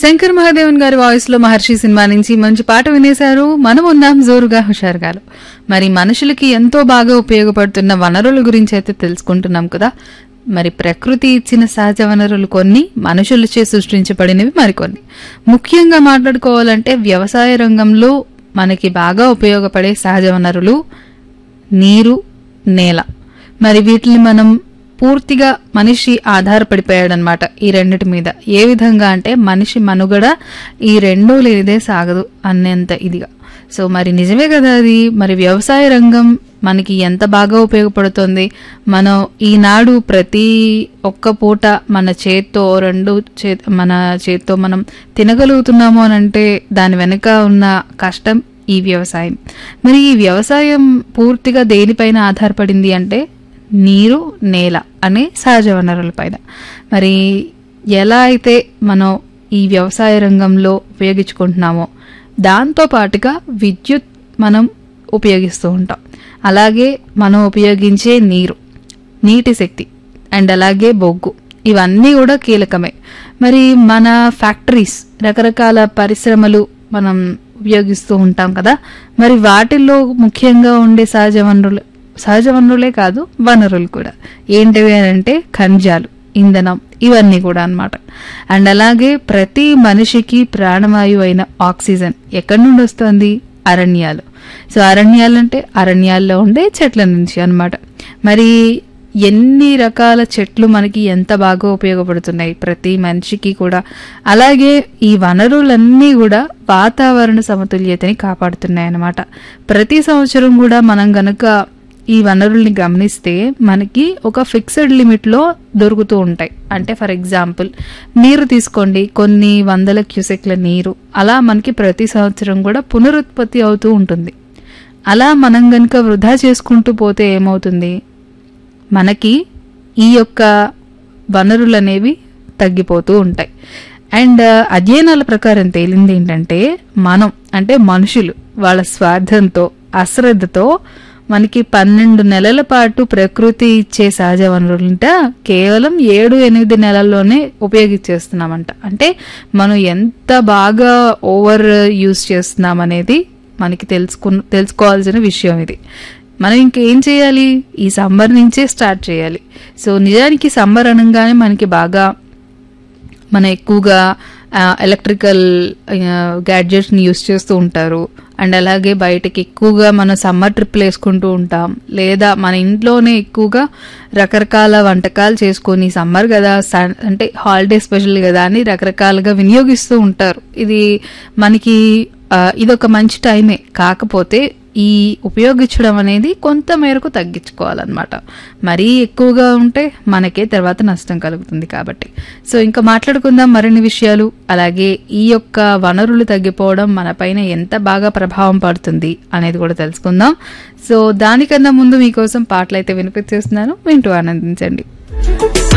శంకర్ మహాదేవన్ గారి వాయిస్ లో మహర్షి సినిమా నుంచి మంచి పాట వినేశారు మనం ఉన్నాం జోరుగా హుషారుగాలు మరి మనుషులకి ఎంతో బాగా ఉపయోగపడుతున్న వనరుల గురించి అయితే తెలుసుకుంటున్నాం కదా మరి ప్రకృతి ఇచ్చిన సహజ వనరులు కొన్ని మనుషులచే సృష్టించబడినవి మరికొన్ని ముఖ్యంగా మాట్లాడుకోవాలంటే వ్యవసాయ రంగంలో మనకి బాగా ఉపయోగపడే సహజ వనరులు నీరు నేల మరి వీటిని మనం పూర్తిగా మనిషి ఆధారపడిపోయాడనమాట ఈ రెండిటి మీద ఏ విధంగా అంటే మనిషి మనుగడ ఈ రెండూ లేదే సాగదు అనేంత ఇదిగా సో మరి నిజమే కదా అది మరి వ్యవసాయ రంగం మనకి ఎంత బాగా ఉపయోగపడుతుంది మనం ఈనాడు ప్రతి ఒక్క పూట మన చేత్తో రెండు చే మన చేత్తో మనం తినగలుగుతున్నాము అని అంటే దాని వెనుక ఉన్న కష్టం ఈ వ్యవసాయం మరి ఈ వ్యవసాయం పూర్తిగా దేనిపైన ఆధారపడింది అంటే నీరు నేల అనే సహజ వనరులపైన మరి ఎలా అయితే మనం ఈ వ్యవసాయ రంగంలో ఉపయోగించుకుంటున్నామో దాంతో పాటుగా విద్యుత్ మనం ఉపయోగిస్తూ ఉంటాం అలాగే మనం ఉపయోగించే నీరు నీటి శక్తి అండ్ అలాగే బొగ్గు ఇవన్నీ కూడా కీలకమే మరి మన ఫ్యాక్టరీస్ రకరకాల పరిశ్రమలు మనం ఉపయోగిస్తూ ఉంటాం కదా మరి వాటిల్లో ముఖ్యంగా ఉండే సహజ వనరులు సహజ వనరులే కాదు వనరులు కూడా ఏంటివి అని అంటే ఖనిజాలు ఇంధనం ఇవన్నీ కూడా అన్నమాట అండ్ అలాగే ప్రతి మనిషికి ప్రాణవాయువు అయిన ఆక్సిజన్ ఎక్కడి నుండి వస్తుంది అరణ్యాలు సో అరణ్యాలు అంటే అరణ్యాల్లో ఉండే చెట్ల నుంచి అన్నమాట మరి ఎన్ని రకాల చెట్లు మనకి ఎంత బాగా ఉపయోగపడుతున్నాయి ప్రతి మనిషికి కూడా అలాగే ఈ వనరులన్నీ కూడా వాతావరణ సమతుల్యతని కాపాడుతున్నాయి అన్నమాట ప్రతి సంవత్సరం కూడా మనం గనక ఈ వనరుల్ని గమనిస్తే మనకి ఒక ఫిక్స్డ్ లిమిట్లో దొరుకుతూ ఉంటాయి అంటే ఫర్ ఎగ్జాంపుల్ నీరు తీసుకోండి కొన్ని వందల క్యూసెక్ల నీరు అలా మనకి ప్రతి సంవత్సరం కూడా పునరుత్పత్తి అవుతూ ఉంటుంది అలా మనం గనుక వృధా చేసుకుంటూ పోతే ఏమవుతుంది మనకి ఈ యొక్క వనరులు అనేవి తగ్గిపోతూ ఉంటాయి అండ్ అధ్యయనాల ప్రకారం తేలింది ఏంటంటే మనం అంటే మనుషులు వాళ్ళ స్వార్థంతో అశ్రద్ధతో మనకి పన్నెండు నెలల పాటు ప్రకృతి ఇచ్చే సహజ వనరులంట కేవలం ఏడు ఎనిమిది నెలల్లోనే ఉపయోగించేస్తున్నామంట అంటే మనం ఎంత బాగా ఓవర్ యూజ్ చేస్తున్నాం అనేది మనకి తెలుసుకు తెలుసుకోవాల్సిన విషయం ఇది మనం ఇంకేం చేయాలి ఈ సమ్మర్ నుంచే స్టార్ట్ చేయాలి సో నిజానికి సమ్మర్ అనగానే మనకి బాగా మన ఎక్కువగా ఎలక్ట్రికల్ గ్యాడ్జెట్స్ని యూస్ చేస్తూ ఉంటారు అండ్ అలాగే బయటకి ఎక్కువగా మన సమ్మర్ ట్రిప్లు వేసుకుంటూ ఉంటాం లేదా మన ఇంట్లోనే ఎక్కువగా రకరకాల వంటకాలు చేసుకొని సమ్మర్ కదా సన్ అంటే హాలిడే స్పెషల్ కదా అని రకరకాలుగా వినియోగిస్తూ ఉంటారు ఇది మనకి ఇదొక మంచి టైమే కాకపోతే ఈ ఉపయోగించడం అనేది కొంత మేరకు తగ్గించుకోవాలన్నమాట మరీ ఎక్కువగా ఉంటే మనకే తర్వాత నష్టం కలుగుతుంది కాబట్టి సో ఇంకా మాట్లాడుకుందాం మరిన్ని విషయాలు అలాగే ఈ యొక్క వనరులు తగ్గిపోవడం మనపైన ఎంత బాగా ప్రభావం పడుతుంది అనేది కూడా తెలుసుకుందాం సో దానికన్నా ముందు మీకోసం పాటలు అయితే వినిపించేస్తున్నాను వింటూ ఆనందించండి